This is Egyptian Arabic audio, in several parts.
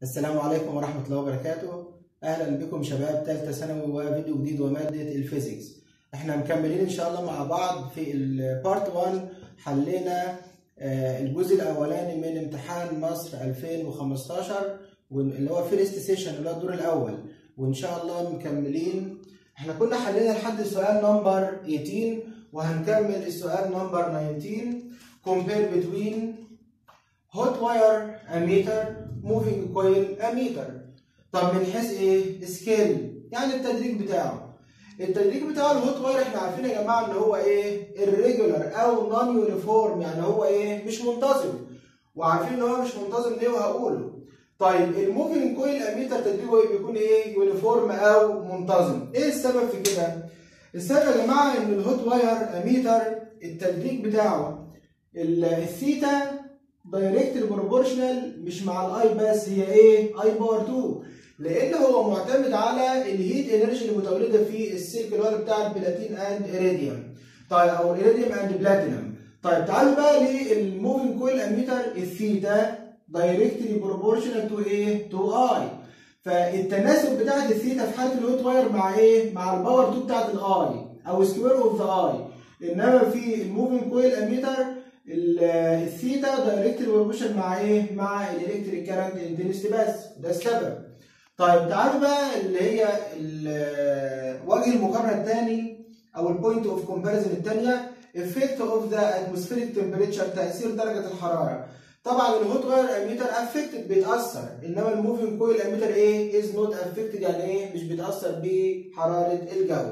السلام عليكم ورحمة الله وبركاته أهلا بكم شباب ثالثة ثانوي وفيديو جديد ومادة الفيزيكس احنا مكملين إن شاء الله مع بعض في البارت 1 حلينا آه، الجزء الأولاني من امتحان مصر 2015 اللي هو فيرست سيشن اللي هو الدور الأول وإن شاء الله مكملين احنا كنا حلينا لحد السؤال نمبر 18 وهنكمل السؤال نمبر 19 compare between hot wire ammeter moving coil ammeter طب من حيث ايه سكيل يعني التدريج بتاعه التدريج بتاع الهوت واير احنا عارفين يا جماعه ان هو ايه irregular او non يونيفورم يعني هو ايه مش منتظم وعارفين ان هو مش منتظم ليه وهقوله طيب الموفينج كويل اميتر تدريجه ايه بيكون ايه يونيفورم او منتظم ايه السبب في كده السبب يا جماعه ان الهوت واير اميتر التدريج بتاعه الثيتا دايركت بروبورشنال مش مع الاي بس هي ايه اي باور 2 لان هو معتمد على الهيت انرجي اللي متولده في السلك اللي هو بتاع البلاتين اند اريديوم طيب او الاريديوم اند بلاتينم طيب تعالوا بقى للموفينج كويل اميتر الثيتا دايركتلي بروبورشنال تو ايه تو اي فالتناسب بتاعت الثيتا في حاله الهوت واير مع ايه مع الباور 2 بتاعت الاي او سكوير اوف ذا اي انما في الموفينج كويل اميتر الثيتا دايركتلي بروبورشن مع ايه مع الالكتريك كارنت انتنسيتي بس ده السبب طيب تعالوا بقى اللي هي وجه المقارنه الثاني او البوينت اوف كومباريزن الثانيه effect of the atmospheric temperature تاثير درجه الحراره طبعا الهوت واير اميتر افكتد بيتاثر انما الموفينج كويل اميتر ايه از نوت افكتد يعني ايه مش بيتاثر بحراره الجو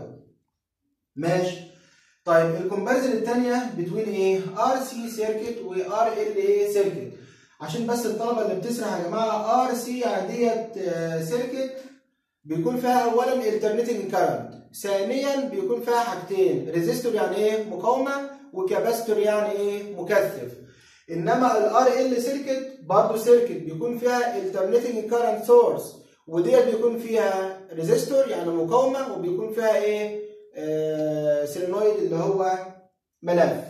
ماشي طيب الكومباريزن الثانيه بتوين ايه ار سي سيركت وار ال اي سيركت عشان بس الطلبه اللي بتسرح يا جماعه ار سي يعني ديت سيركت بيكون فيها اولا الترنيتنج كارنت ثانيا بيكون فيها حاجتين ريزيستور يعني ايه مقاومه وكاباستور يعني ايه مكثف انما الار ال سيركت برضه سيركت بيكون فيها الترنيتنج كارنت سورس وديت بيكون فيها ريزيستور يعني مقاومه وبيكون فيها ايه آه سيلينويد اللي هو ملف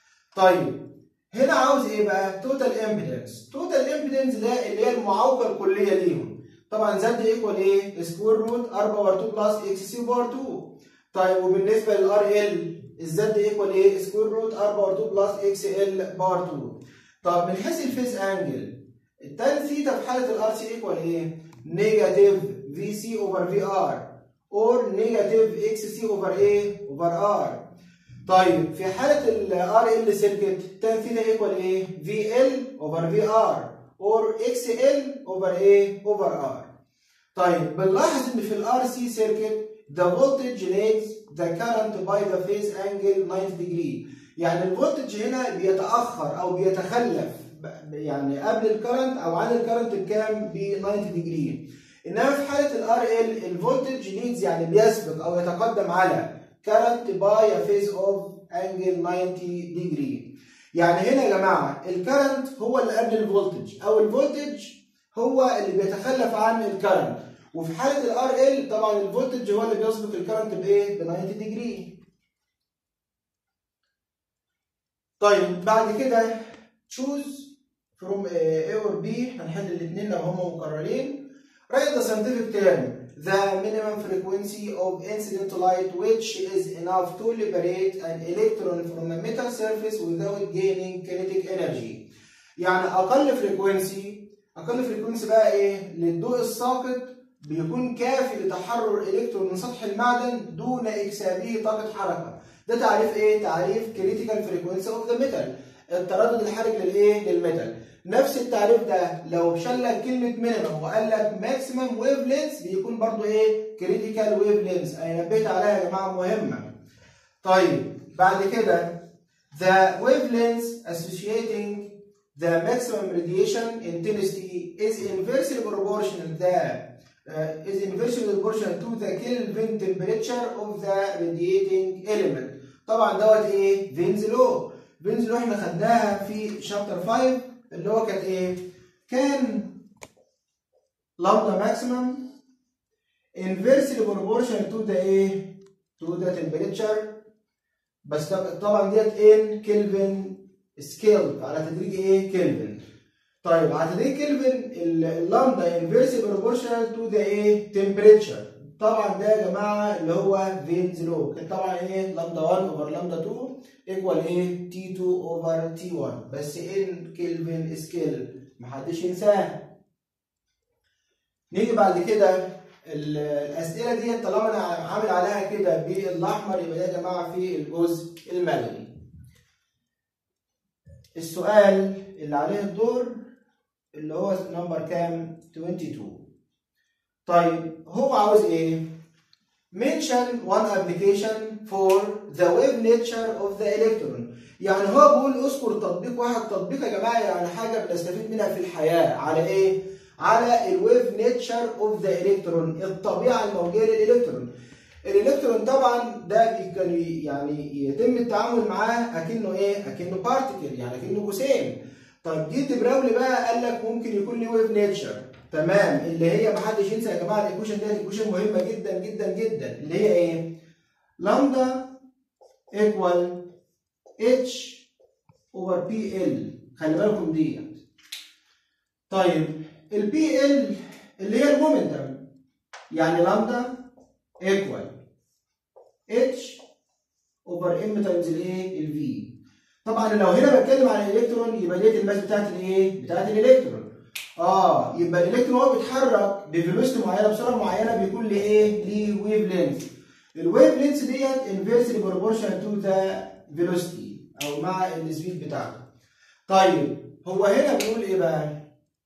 طيب هنا عاوز ايه بقى توتال امبيدنس توتال امبيدنس ده اللي هي المعوقه الكليه ليهم طبعا زد ايكوال ايه سكوير روت 4 باور 2 بلس اكس سي باور 2 طيب وبالنسبه للار ال الزد ايكوال ايه سكوير روت 4 باور 2 بلس اكس ال باور 2 طب من حيث الفيز انجل التان ثيتا في حاله الار سي ايكوال ايه نيجاتيف في سي اوفر في ار اور نيجاتيف اكس سي اوفر ايه اوفر ار طيب في حاله الار ال سيركت تان ثيتا ايكوال ايه في ال اوفر في ار اور اكس ال اوفر ايه اوفر ار طيب بنلاحظ ان في الار سي سيركت the voltage leads the current by the phase angle 90 degree يعني الفولتج هنا بيتاخر او بيتخلف يعني قبل الكرنت او عن الكرنت بكام ب 90 ديجري انما في حاله الار ال الفولتج ليدز يعني بيسبق او يتقدم على current by a phase of angle 90 degree يعني هنا يا جماعه الكرنت هو اللي قبل الفولتج او الفولتج هو اللي بيتخلف عن الكرنت وفي حاله الار ال طبعا الفولتج هو اللي بيسبق الكرنت بايه ب 90 ديجري طيب بعد كده choose from A or B هنحل الاثنين لو هم مكررين write the scientific term the minimum frequency of incident light which is enough to liberate an electron from a metal surface without gaining kinetic energy يعني اقل فريكونسي اقل فريكونسي بقى ايه للضوء الساقط بيكون كافي لتحرر الكترون من سطح المعدن دون اكسابه طاقه حركه ده تعريف ايه تعريف critical frequency of the metal التردد الحرج للايه للميتال نفس التعريف ده لو شال لك كلمه مينيمم وقال لك ماكسيمم ويف لينس بيكون برضو ايه كريتيكال ويف لينس انا نبهت عليها يا جماعه مهمه طيب بعد كده the wavelengths associating the maximum radiation intensity is inversely proportional the uh, is inversely proportional to the Kelvin temperature of the radiating element طبعا دوت ايه فينز لو فينز لو احنا خدناها في شابتر 5 اللي هو كانت ايه كان لامدا ماكسيمم inversely proportional to the ايه to the temperature بس طبعا ديت ان كلفن سكيل على تدريج ايه كلفن طيب على 2 كلفن اللامدا انفيرسي بروبورشنال تو ذا ايه تمبريتشر طبعا ده يا جماعه اللي هو فينز لو طبعا ايه لامدا 1 اوفر لامدا 2 ايكوال ايه تي 2 اوفر تي 1 بس ان كلفن سكيل محدش ينساه نيجي بعد كده الاسئله دي طالما انا عامل عليها كده بالاحمر يبقى ده يا جماعه في الجزء المدني السؤال اللي عليه الدور اللي هو نمبر كام 22 طيب هو عاوز ايه mention one application for the wave nature of the electron يعني هو بيقول اذكر تطبيق واحد تطبيق يا جماعه يعني حاجه بنستفيد منها في الحياه على ايه على الويف نيتشر اوف ذا الكترون الطبيعه الموجيه للالكترون الالكترون طبعا ده كان يعني يتم التعامل معاه اكنه ايه اكنه بارتكل يعني اكنه جسيم طب جيت براولي بقى قال لك ممكن يكون لي ويف نيتشر تمام اللي هي ما حدش ينسى يا جماعه الايكويشن ديت ايكويشن مهمه جدا جدا جدا اللي هي ايه لامدا ايكوال اتش اوفر بي ال خلي بالكم ديت طيب البي ال اللي هي المومنتم يعني لامدا ايكوال اتش اوفر ام تايمز الايه الفي طبعا لو هنا بتكلم عن الالكترون يبقى ديت الماس بتاعت الايه بتاعت الالكترون اه يبقى الالكترون هو بيتحرك بفيلوسيتي معينه بسرعه معينه بيكون ليه ايه ليه ويف لينث الويف لينث ديت انفيرسلي بروبورشن تو ذا فيلوسيتي او مع السبيد بتاعته طيب هو هنا بيقول ايه بقى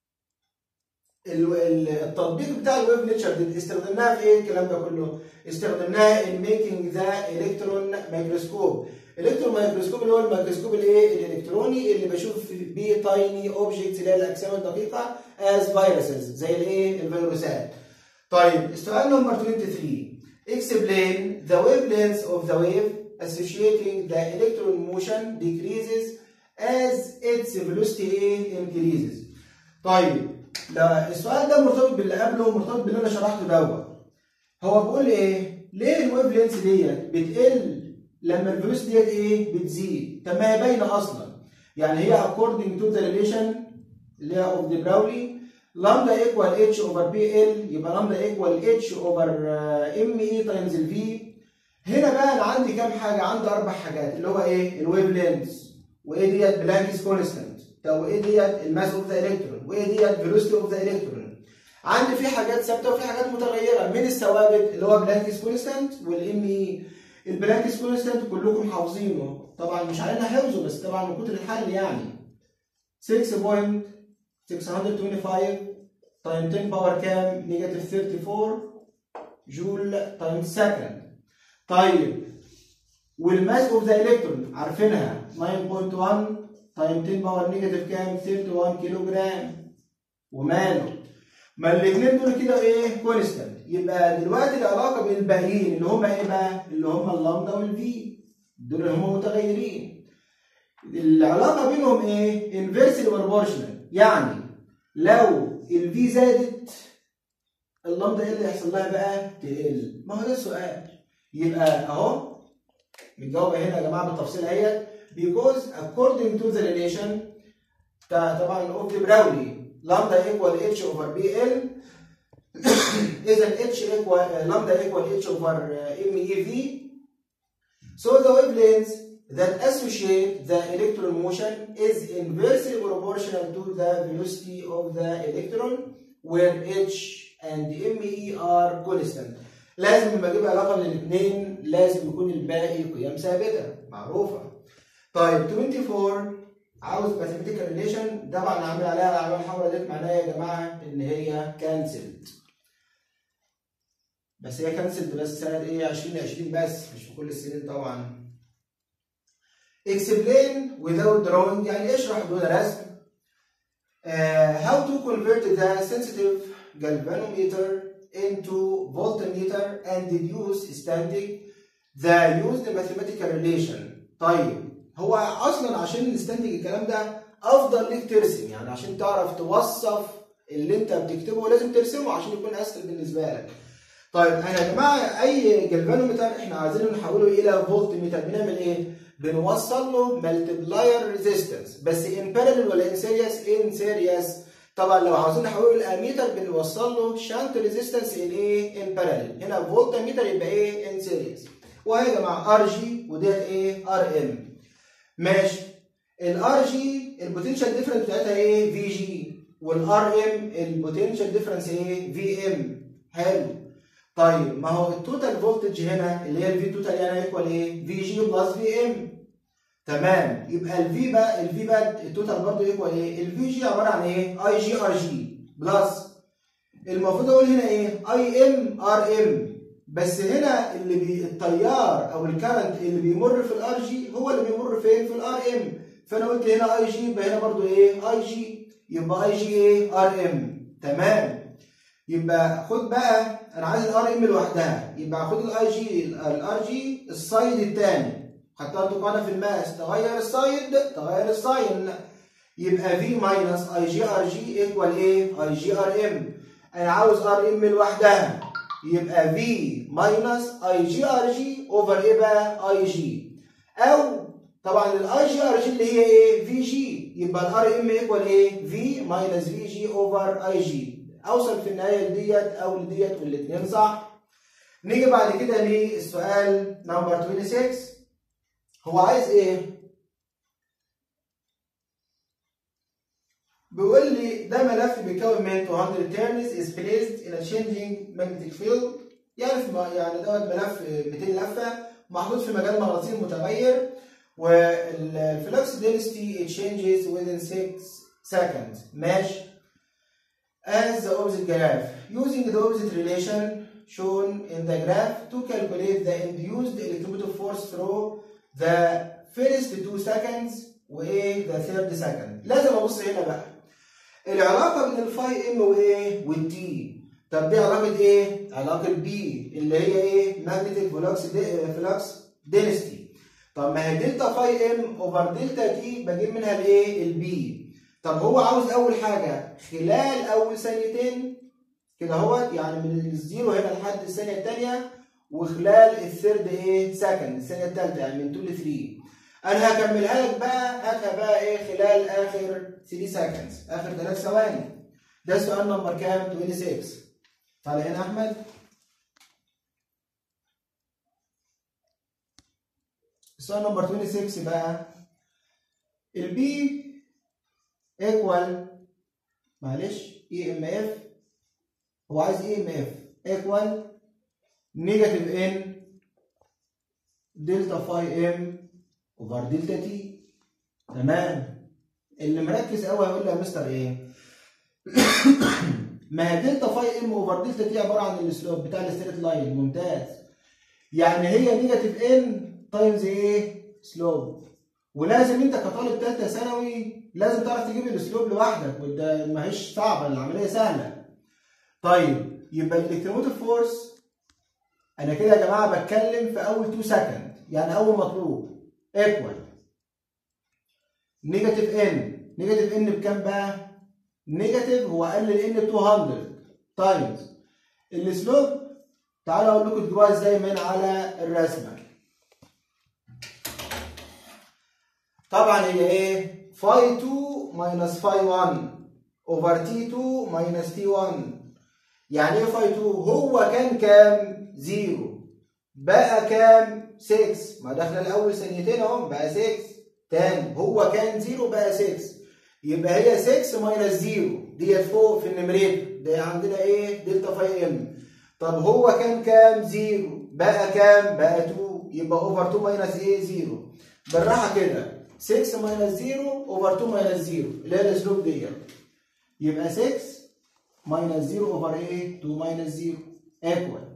التطبيق بتاع الويف نيتشر دي استخدمناها في ايه الكلام ده كله؟ استخدمناها in making the electron microscope. الكترون مايكروسكوب اللي هو الميكروسكوب الايه؟ الالكتروني اللي بشوف بيه تايني اوبجكتس اللي هي الاجسام الدقيقه از فيروسز زي الايه؟ الفيروسات. طيب السؤال نمبر 23 explain the wavelength of the wave associating the electron motion decreases as its velocity increases. طيب لا السؤال ده مرتبط باللي قبله ومرتبط باللي انا شرحته دوت هو بيقول ايه ليه الويف لينس ديت بتقل لما الفلوس ديت ايه بتزيد طب ما هي باينه اصلا يعني هي according to the relation اللي هي of the Browley لامدا ايكوال اتش اوفر بي ال يبقى لامدا ايكوال اتش اوفر ام اي تايمز الفي هنا بقى انا عندي كام حاجه عندي اربع حاجات اللي هو ايه الويف لينس وايه ديت بلانكس كونستانت طب وايه ديت الماس اوف ذا الكترون وايه ديت فيلوسيتي اوف ذا الكترون عندي في حاجات ثابته وفي حاجات متغيره من الثوابت اللي هو بلانكس كونستانت والام اي البلانكس كونستانت كلكم حافظينه طبعا مش علينا حفظه بس طبعا من كتر الحل يعني 6.625 تايم 10 باور كام نيجاتيف 34 جول تايم سكند طيب والماس اوف ذا الكترون عارفينها 9.1 تايم 10 باور نيجاتيف كام 31 كيلو جرام وماله ما الاثنين دول كده ايه كونستانت يبقى دلوقتي العلاقه بين الباقيين اللي هم ايه بقى اللي هم اللامدا والفي دول اللي هم متغيرين العلاقه بينهم ايه انفيرسلي بروبورشنال يعني لو الفي زادت اللامدا ايه اللي هيحصل لها بقى تقل ما هو ده السؤال يبقى اهو متجاوبه هنا يا جماعه بالتفصيل اهيت because according to the relation طبعا of the Browley lambda equal h over bl اذا h equal lambda equal h over mev so the wavelengths that associate the electron motion is inversely proportional to the velocity of the electron where h and me are constant لازم لما اجيب علاقه بين الاثنين لازم يكون الباقي قيم ثابته معروفه طيب 24 عاوز ماثيماتيكال ريليشن طبعا عامل عليها العلامه الحمراء ديت معناها يا جماعه ان هي كانسلد بس هي كانسلد بس سنه ايه 2020 بس مش في كل السنين طبعا explain without drawing يعني اشرح بدون رسم uh, how to convert the sensitive galvanometer into voltmeter and deduce static the used mathematical relation طيب هو اصلا عشان نستنتج الكلام ده افضل ليك ترسم يعني عشان تعرف توصف اللي انت بتكتبه لازم ترسمه عشان يكون اسهل بالنسبه لك طيب انا يا جماعه اي جلفانومتر احنا عايزينه نحوله الى فولت متر بنعمل ايه بنوصل له مالتبلاير ريزيستنس بس ان بارلل ولا ان سيريس ان سيريس طبعا لو عاوزين نحوله الاميتر بنوصل له شانت ريزيستنس ان ايه ان بارلل هنا فولت اميتر يبقى ايه ان سيريس وهي يا جماعه ار جي وديت ايه ار ام ماشي الار جي البوتنشال ديفرنس بتاعتها ايه في جي والار ام البوتنشال ديفرنس ايه في ام حلو طيب ما هو التوتال فولتج هنا اللي هي الفي توتال يعني ايكوال ايه في جي بلس في ام تمام يبقى الفي بقى الفي بقى التوتال برضه ايكوال ايه الفي جي عباره عن ايه اي جي ار جي بلس المفروض اقول هنا ايه اي ام ار ام بس هنا اللي بي التيار او الكرنت اللي بيمر في الار جي هو اللي بيمر فين في الار ام فانا قلت هنا اي جي يبقى هنا برضو ايه اي جي يبقى اي جي ايه ار ام تمام يبقى خد بقى انا عايز الار ام لوحدها يبقى خد الاي جي الار جي السايد الثاني خدتها انتوا قاعده في الماس تغير السايد تغير الساين يبقى في ماينس اي جي ار جي ايكوال ايه اي جي ار ام انا عاوز ار ام لوحدها يبقى في ماينس اي جي ار جي اوفر ايه بقى اي جي او طبعا الاي جي ار جي اللي هي ايه في جي يبقى الار ام ايكوال ايه في ماينس في جي اوفر اي جي اوصل في النهايه لديت او لديت والاثنين صح نيجي بعد كده للسؤال نمبر 26 هو عايز ايه بيقول لي ده ملف بيكون من 200 terms is placed in a changing magnetic field يعني في يعني دوت ملف 200 لفه محطوط في مجال مغناطيسي متغير والفلكس density it changes within 6 seconds ماشي as the opposite graph using the opposite relation shown in the graph to calculate the induced electromotive force through the first 2 seconds وايه the third second لازم ابص هنا بقى العلاقه بين الفاي ام وايه والتي طب دي علاقه ايه علاقه بي اللي هي ايه ماجنتيك فلوكس دي فلوكس دينستي طب ما هي دلتا فاي ام اوفر دلتا تي بجيب منها الايه البي طب هو عاوز اول حاجه خلال اول ثانيتين كده هو يعني من الزيرو هنا لحد الثانيه الثانيه وخلال الثيرد ايه سكند الثانيه الثالثه يعني من 2 ل 3 انا هكملها لك بقى هاتها بقى ايه خلال اخر 3 سكندز اخر 3 ثواني ده سؤال نمبر كام 26 تعالى هنا احمد السؤال نمبر 26 بقى البي ايكوال معلش اي ام اف هو عايز اي ام اف ايكوال نيجاتيف ان دلتا فاي ام اوفر دلتا تي تمام اللي مركز قوي هيقول لي يا مستر ايه ما هي دلتا فاي ام اوفر دلتا تي عباره عن السلوب بتاع الستريت لاين ممتاز يعني هي نيجاتيف ان تايمز ايه سلوب ولازم انت كطالب ثالثه ثانوي لازم تعرف تجيب السلوب لوحدك وده ما هيش صعبه العمليه سهله طيب يبقى الالكتروموتيف فورس انا كده يا جماعه بتكلم في اول 2 سكند يعني اول مطلوب ايكوال نيجاتيف ان نيجاتيف ان بكام بقى نيجاتيف هو قلل ان 200 تايمز السلوب تعالوا اقول لكم تجيبوها ازاي من على الرسمه طبعا هي ايه فاي 2 ماينس فاي 1 اوفر تي 2 ماينس تي 1 يعني ايه فاي 2 هو كان كام زيرو بقى كام 6 ما دخل الاول ثانيتين اهو بقى 6 تاني هو كان زيرو بقى 6 يبقى هي 6 ماينس زيرو ديت فوق في النمريتور ده عندنا ايه دلتا فاي ام طب هو كان كام زيرو بقى كام بقى 2 يبقى اوفر 2 ماينس ايه زيرو بالراحه كده 6 ماينس 0 اوفر 2 ماينس 0 اللي هي الاسلوب ديت يبقى 6 ماينس 0 اوفر ايه 2 ماينس 0 ايكوال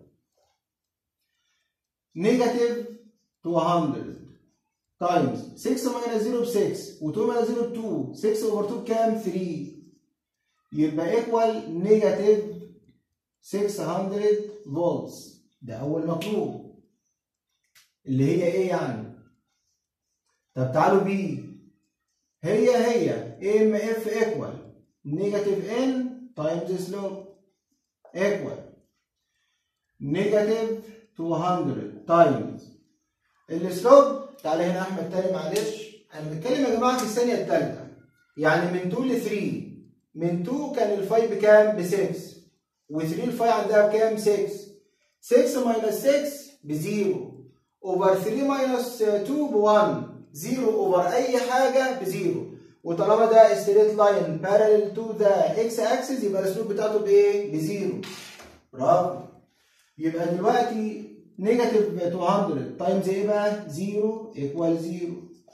نيجاتيف 200 تايمز 6 ماينس 0 ب 6 و2 ماينس 0 ب 2 6 اوفر 2 بكام 3 يبقى ايكوال نيجاتيف 600 فولتس ده اول مطلوب اللي هي ايه يعني طب تعالوا بي هي هي ام اف ايكوال نيجاتيف ان تايمز سلوب ايكوال نيجاتيف 200 تايمز السلوب تعالى هنا احمد تاني معلش انا بتكلم يا جماعه في الثانيه الثالثه يعني من 2 ل 3 من 2 كان الفاي بكام؟ ب 6 و3 الفاي عندها بكام؟ 6 6 ماينس 6 بزيرو اوفر 3 ماينس 2 ب 1 0 اوفر اي حاجه بزيرو وطالما ده ستريت لاين بارلل تو ذا اكس اكسس يبقى الاسلوب بتاعته بايه؟ بزيرو برافو يبقى دلوقتي نيجاتيف 200 تايمز ايه بقى؟ 0 ايكوال 0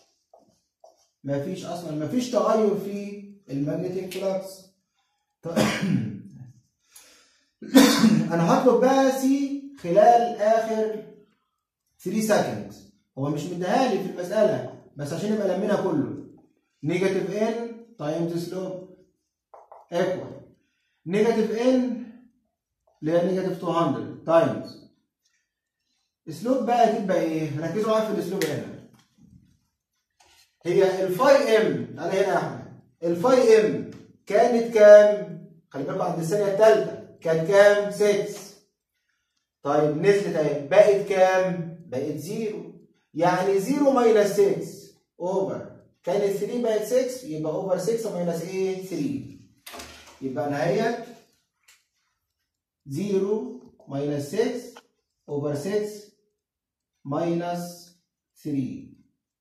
مفيش اصلا مفيش تغير في المagnetic فلكس انا هطلب بقى سي خلال اخر 3 سكند هو مش مديها لي في المساله بس عشان يبقى لمينا كله نيجاتيف ان تايمز سلوب ايكوال نيجاتيف ان اللي هي نيجاتيف 200 تايمز اسلوب بقى تبقى ايه؟ ركزوا معايا في الاسلوب هنا هي الفاي ام تعالى هنا يا احمد الفاي ام كانت كام؟ خلي بالكم عند الثانيه الثالثه كانت كام؟ 6 طيب نزلت اهي بقت كام؟ بقت زيرو يعني 0 ماينس 6 اوفر كانت 3 بقت 6 يبقى اوفر 6 ماينس ايه؟ 3 يبقى نهاية 0 ماينس 6 اوفر 6 ماينس 3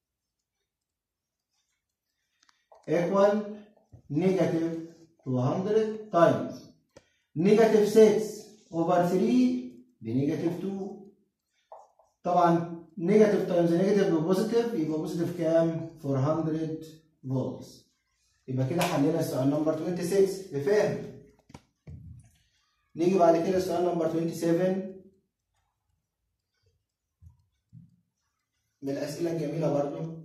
equal negative 200 times negative 6 over 3 بنيجاتيف 2 طبعا نيجاتيف تايمز نيجاتيف بوزيتيف يبقى بوزيتيف كام؟ 400 فولتس يبقى كده حلينا السؤال نمبر 26 بفهم نيجي بعد كده السؤال نمبر 27 من الأسئلة الجميلة برضو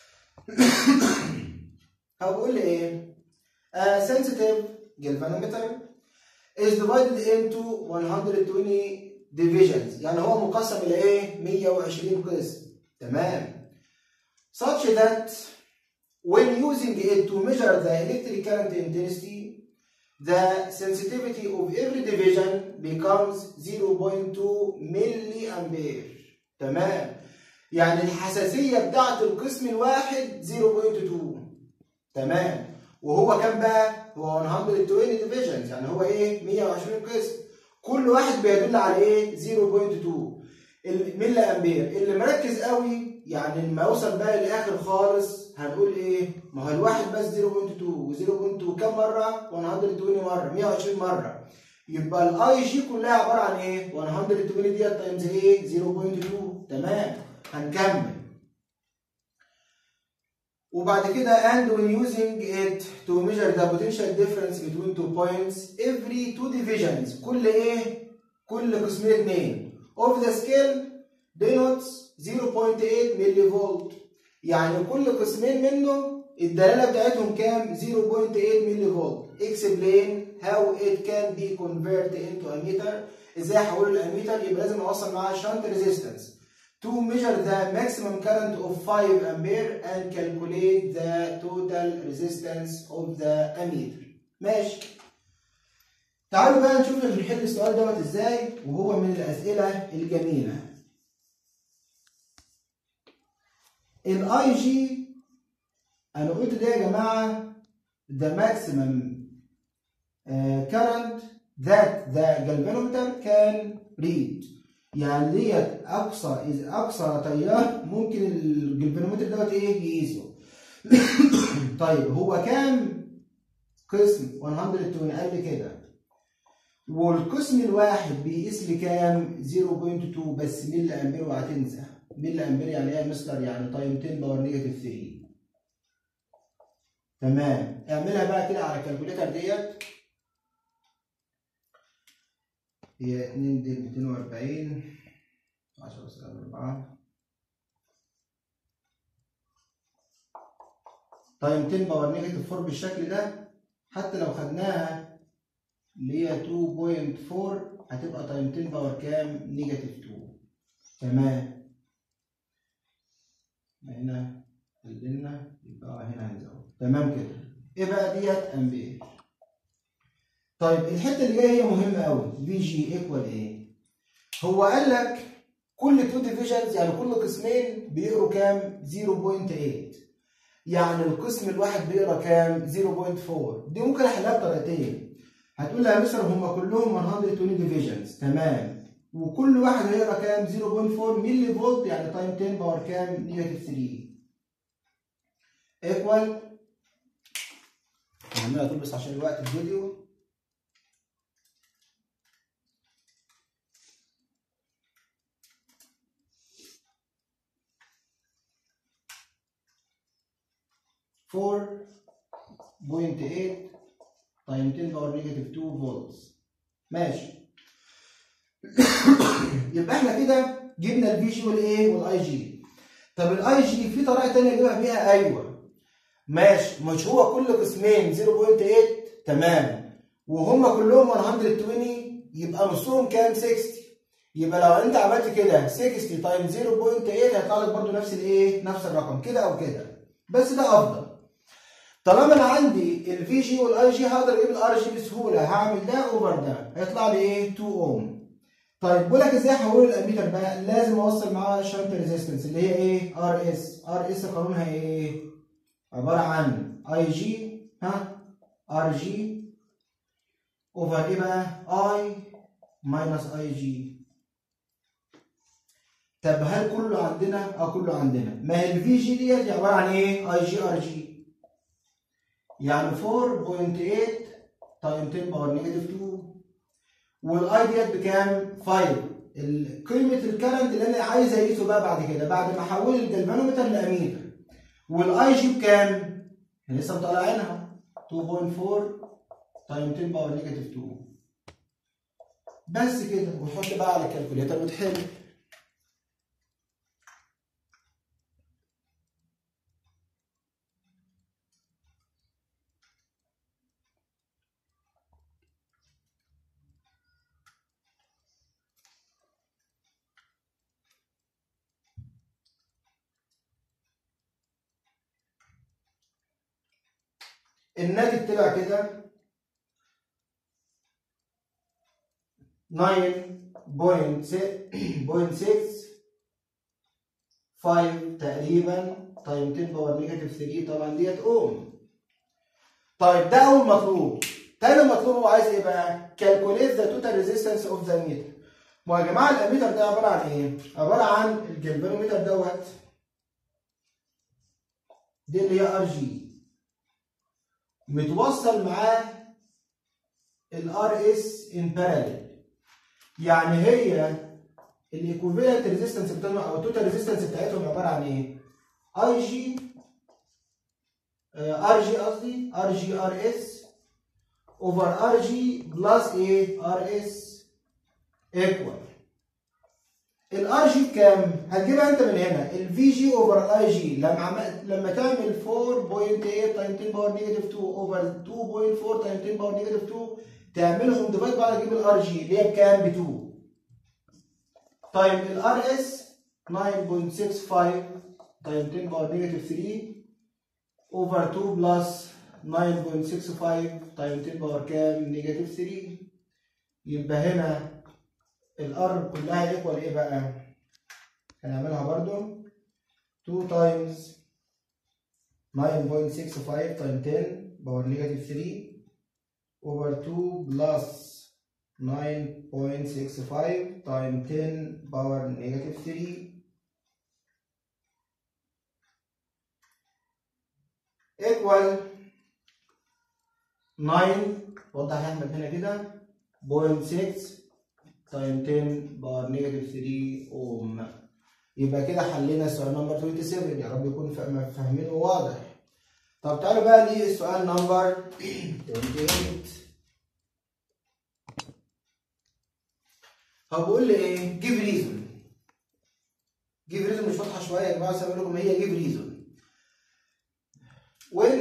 هقول لي ايه؟ A sensitive galvanometer is divided into 120 divisions يعني هو مقسم الى ايه 120 قسم تمام such that when using it to measure the electric current intensity the sensitivity of every division becomes 0.2 milli ampere تمام يعني الحساسية بتاعت القسم الواحد 0.2 تمام وهو كام بقى؟ هو 120 divisions يعني هو ايه 120 قسم كل واحد بيدل على ايه 0.2 الملي امبير اللي مركز قوي يعني لما يوصل بقى للاخر خالص هنقول ايه ما هو الواحد بس 0.2 و0.2 كام مره 120 مره 120 مره يبقى الاي جي كلها عباره عن ايه 120 ديت تايمز ايه 0.2 تمام هنكمل وبعد كده and when using it to measure the potential difference between two points every two divisions كل ايه كل قسمين اتنين of the scale denotes 0.8 ملي فولت يعني كل قسمين منه الدلاله بتاعتهم كام 0.8 ملي فولت explain how it can be converted into a meter ازاي احوله لاميتر يبقى لازم اوصل معاه shunt resistance to measure the maximum current of 5 ampere and calculate the total resistance of the ammeter. ماشي. تعالوا بقى نشوف بنحل السؤال دوت ازاي وهو من الاسئله الجميله. الاي جي انا قلت ده يا جماعه the maximum uh, current that the galvanometer can read. يعني ديت اقصى إذا اقصى تيار ممكن الجلفانومتر دوت ايه يقيسه طيب هو كام قسم 120 قال لي كده والقسم الواحد بيقيس لي كام 0.2 بس ملي امبير وهتنسى ملي امبير يعني ايه يا مستر يعني تايم 10 باور نيجاتيف 3 تمام اعملها بقى كده على الكالكوليتر ديت هي 2 دي 240 10 سالب 4 تايم 10 باور نيجاتيف 4 بالشكل ده حتى لو خدناها اللي هي 2.4 هتبقى تايم 10 باور كام؟ نيجاتيف 2 تمام هنا قللنا يبقى هنا هنزود تمام كده ايه بقى ديت امبير طيب الحته اللي جايه هي مهمه قوي في جي ايكوال ايه هو قال لك كل 2 ديفيجنز يعني كل قسمين بيقروا كام 0.8 يعني القسم الواحد بيقرا كام 0.4 دي ممكن احلها بطريقتين هتقول لي يا مستر هم كلهم 120 ديفيجنز تمام وكل واحد هيقرا كام 0.4 ملي فولت يعني تايم 10 باور كام نيجاتيف 3 ايكوال هعملها طول بس عشان الوقت الفيديو فور بوينت 8 تايم 10 باور نيجاتيف 2 فولتس ماشي يبقى احنا كده جبنا الفي جي والايه والاي جي طب الاي جي في طريقه ثانيه اجيبها بيها ايوه ماشي مش هو كل قسمين 0.8 تمام وهم كلهم 120 يبقى نصهم كام 60 يبقى لو انت عملت كده 60 تايم 0.8 هيطلع لك برده نفس الايه نفس الرقم كده او كده بس ده افضل طالما انا عندي الفي جي والاي جي هقدر اجيب الار جي بسهوله هعمل ده اوفر ده هيطلع لي ايه 2 اوم طيب بقول لك ازاي احوله الاميتر بقى لازم اوصل معاه شنت ريزيستنس اللي هي ايه ار اس ار اس قانونها ايه عباره عن اي جي ها ار جي اوفر ايه بقى اي ماينس اي جي طب هل كله عندنا اه كله عندنا ما هي الفي جي ديت عباره عن ايه اي جي ار جي يعني 4.8 تايم 10 باور نيجاتيف 2 والاي ديت بكام 5 قيمه الكرنت اللي انا عايز اقيسه بقى بعد كده بعد ما احول الجلفانومتر لاميتر والاي جي بكام احنا لسه مطلعينها 2.4 تايم 10 باور نيجاتيف 2 بس كده وتحط بقى على الكالكوليتر وتحل الناتج طلع كده 9.6 تقريبا تايم 10 باور نيجاتيف 3 طبعا ديت اوم طيب ده اول مطلوب تاني مطلوب هو عايز ايه بقى؟ calculate the total resistance of the meter ما يا جماعه الاميتر ده عباره عن ايه؟ عباره عن الجلفانومتر دوت دي اللي هي ار جي متوصل معاه الار اس ان باراليل يعني هي الايكوفالنت ريزيستنس بتاعهم او التوتال ريزيستنس بتاعتهم عباره عن ايه؟ اي جي ار جي قصدي ار جي ار اس اوفر ار جي بلس ايه؟ ار اس ايكوال الار جي بكام؟ هتجيبها انت من هنا الفي جي اوفر الاي جي لما عم... لما تعمل 4.8 تايم 10 باور نيجاتيف 2 اوفر 2.4 تايم 10 باور نيجاتيف 2 تعملهم ديفايد بعد تجيب الار جي اللي هي بكام؟ ب 2 طيب الار اس 9.65 تايم 10 باور نيجاتيف 3 اوفر 2 بلس 9.65 تايم 10 باور كام؟ نيجاتيف 3 يبقى هنا الار كلها ايكوال ايه بقى؟ هنعملها برضو 2 تايمز 9.65 تايم 10 باور نيجاتيف 3 اوفر 2 بلس 9.65 تايم 10 باور نيجاتيف 3 ايكوال 9 وضح احمد هنا كده 0.6 تايم 10 باور نيجاتيف 3 اوم يبقى كده حلينا السؤال نمبر 27 يا رب يكون فاهمينه واضح طب تعالوا بقى للسؤال نمبر 28 هو بيقول لي ايه جيف ريزون جيف ريزون مش واضحه شويه يا جماعه بس لكم هي جيف ريزون when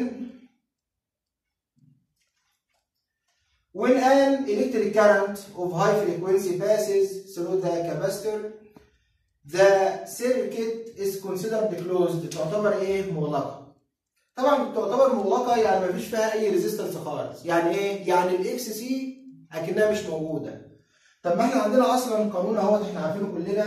When an electric current of high frequency passes through the capacitor, the circuit is considered closed تعتبر ايه؟ مغلقة. طبعا تعتبر مغلقة يعني مفيش فيها أي ريزيستنس خالص، يعني ايه؟ يعني الاكس سي أكنها مش موجودة. طب ما احنا عندنا أصلا قانون اهوت احنا عارفينه كلنا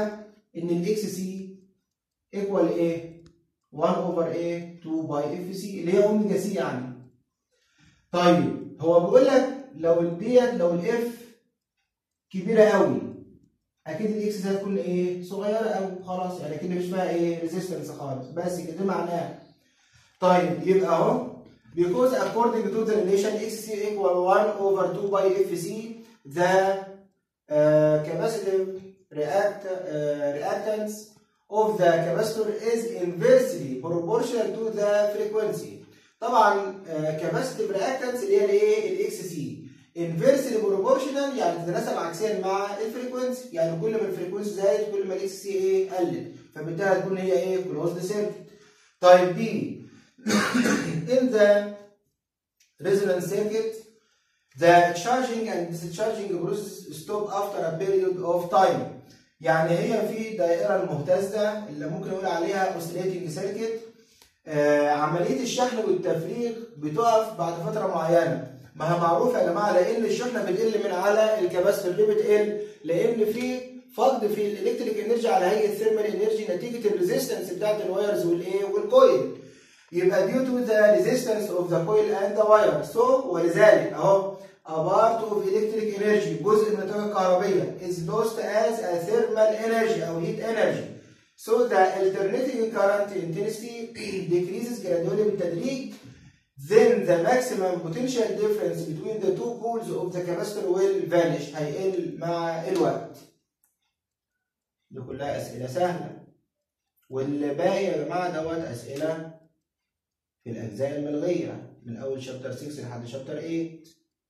ان الاكس سي ايكوال ايه 1 اوفر ايه 2 باي اف سي اللي هي اوميجا سي يعني طيب هو بيقول لك لو ديت لو الاف كبيره قوي اكيد الاكس هتكون ايه صغيره قوي خلاص يعني اكيد مش فيها ايه ريزيستنس خالص بس كده معناه طيب يبقى اهو because according to the relation xc equal 1 over 2 by fc the uh, capacitive react, uh, reactance of the capacitor is inversely proportional to the frequency طبعا uh, capacitive reactance اللي هي الايه الاكس سي inversely proportional يعني تتناسب عكسيا مع الفريكونسي يعني كل ما الفريكونسي زادت كل ما الاكس سي ايه قلت فبالتالي هتكون هي ايه closed circuit طيب بي in the resonance circuit the charging and discharging process stop after a period of time يعني هي في دائرة المهتزة اللي ممكن نقول عليها oscillating circuit آه عملية الشحن والتفريغ بتقف بعد فترة معينة ما هي معروف يا جماعة لأن الشحنة بتقل من على الكباستور ليه بتقل؟ لأن في فقد في الالكتريك انرجي على هيئة ثيرمال انرجي نتيجة الريزيستنس بتاعت الوايرز والايه والكويل يبقى due to the resistance of the coil and the wire so ولذلك اهو a part of electric energy جزء من الطاقة الكهربية is lost as a thermal energy أو heat energy so the alternating current intensity decreases gradually بالتدريج then the maximum potential difference between the two poles of the capacitor will vanish هيقل مع الوقت دي كلها أسئلة سهلة والباقي يا جماعة دوت أسئلة في الأجزاء الملغية من أول شابتر 6 لحد شابتر 8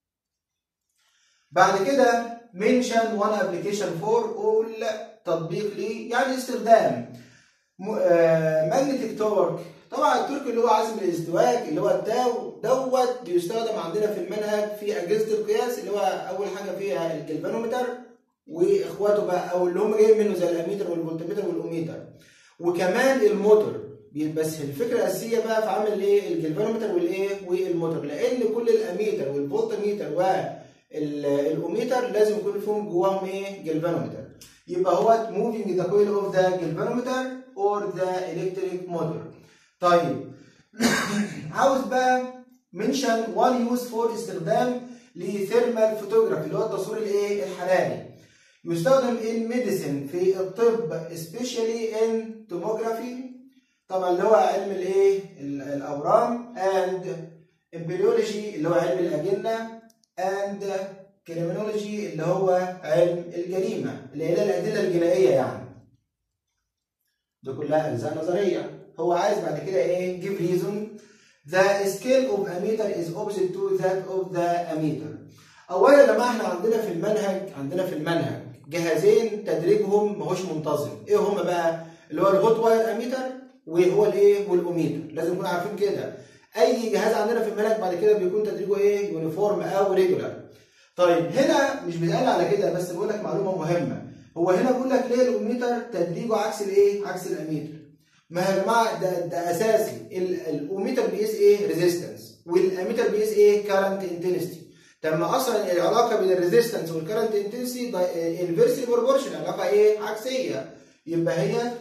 بعد كده mention one application for all تطبيق ليه يعني استخدام ماجنتيك تورك طبعا التورك اللي هو عزم الازدواج اللي هو التاو دوت بيستخدم عندنا في المنهج في اجهزه القياس اللي هو اول حاجه فيها الجلفانومتر واخواته بقى او اللي هم جايين منه زي الاميتر والفولتمتر والاوميتر وكمان الموتور بس الفكره الاساسيه بقى في عمل ايه الجلفانومتر والايه والموتور لان كل الاميتر والفولتميتر والاوميتر لازم يكون فيهم جواهم ايه جلفانومتر يبقى هو moving the coil of the galvanometer or the electric motor طيب عاوز بقى منشن one use for استخدام لثيرمال فوتوغرافي اللي هو التصوير الايه الحراري يستخدم in medicine في الطب especially in tomography طبعا اللي هو علم الايه الاورام and embryology اللي هو علم الاجنه and criminology اللي هو علم الجريمه اللي هي الادله الجنائيه يعني دي كلها اجزاء نظريه هو عايز بعد كده ايه give reason the scale of ammeter is opposite to that of the ammeter اولا يا جماعه احنا عندنا في المنهج عندنا في المنهج جهازين تدريجهم ماهوش منتظم ايه هما بقى اللي هو الهوت واير اميتر وهو الايه والاوميتر لازم نكون عارفين كده اي جهاز عندنا في المنهج بعد كده بيكون تدريجه ايه يونيفورم او ريجولار طيب هنا مش بيتقال على كده بس بقول لك معلومه مهمه هو هنا بيقول لك ليه الاوميتر تدريجه عكس الايه عكس الاميتر ما يا جماعه ده ده اساسي الاوميتر بيقيس ايه ريزيستنس والاميتر بيقيس ايه كارنت انتنستي طب ما اصلا العلاقه بين الريزيستنس والكارنت انتنسي انفيرسلي بروبورشن علاقه ايه عكسيه يبقى هي